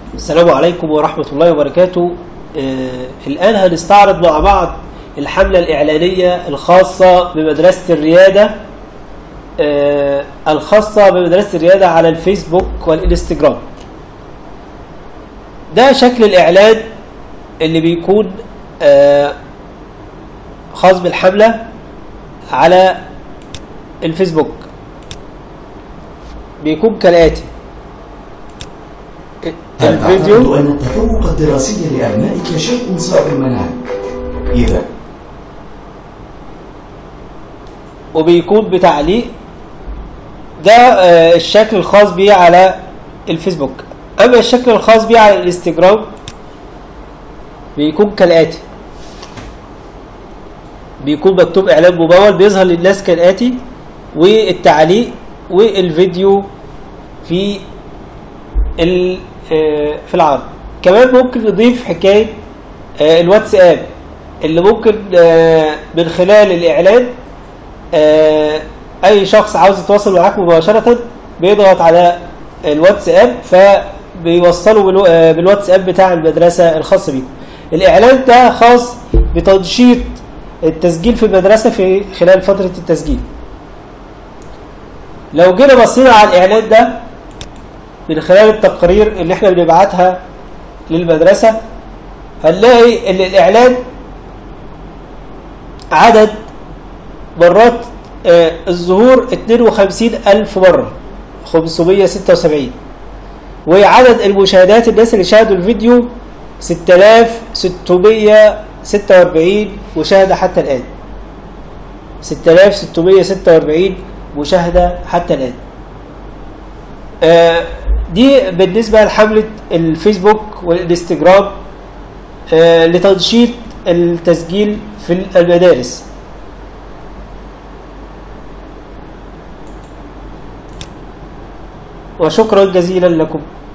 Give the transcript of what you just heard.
السلام عليكم ورحمة الله وبركاته آه الآن هنستعرض مع بعض الحملة الإعلانية الخاصة بمدرسة الريادة آه الخاصة بمدرسة الريادة على الفيسبوك والإنستجرام ده شكل الإعلان اللي بيكون آه خاص بالحملة على الفيسبوك بيكون كالآتي هل تعتقد الفيديو أن التفوق الدراسي لأبنائك شيء صعب المنال؟ إذا وبيكون بتعليق ده آه، الشكل الخاص بيه على الفيسبوك اما الشكل الخاص بيه على الانستجرام بيكون كالاتي بيكون مكتوب اعلان ممول بيظهر للناس كالاتي والتعليق والفيديو في ال- آه، في العرض كمان ممكن نضيف حكايه آه، الواتساب اللي ممكن آه، من خلال الاعلان آه، اي شخص عاوز يتواصل معاك مباشره بيضغط على الواتساب فبيوصله بالو- آه، بالواتساب بتاع المدرسه الخاص بيه الاعلان ده خاص بتنشيط التسجيل في المدرسه في خلال فتره التسجيل لو جينا بصينا على الاعلان ده من خلال التقارير اللي احنا بنبعتها للمدرسه هنلاقي ان الاعلان عدد مرات آه، الظهور 52 ألف مرة 576 وعدد المشاهدات الناس اللي شاهدوا الفيديو 6646 مشاهدة حتى الآن 6646 مشاهدة حتى الآن آه، دي بالنسبة لحملة الفيسبوك والانستجرام آه، لتنشيط التسجيل في المدارس وشكرا جزيلا لكم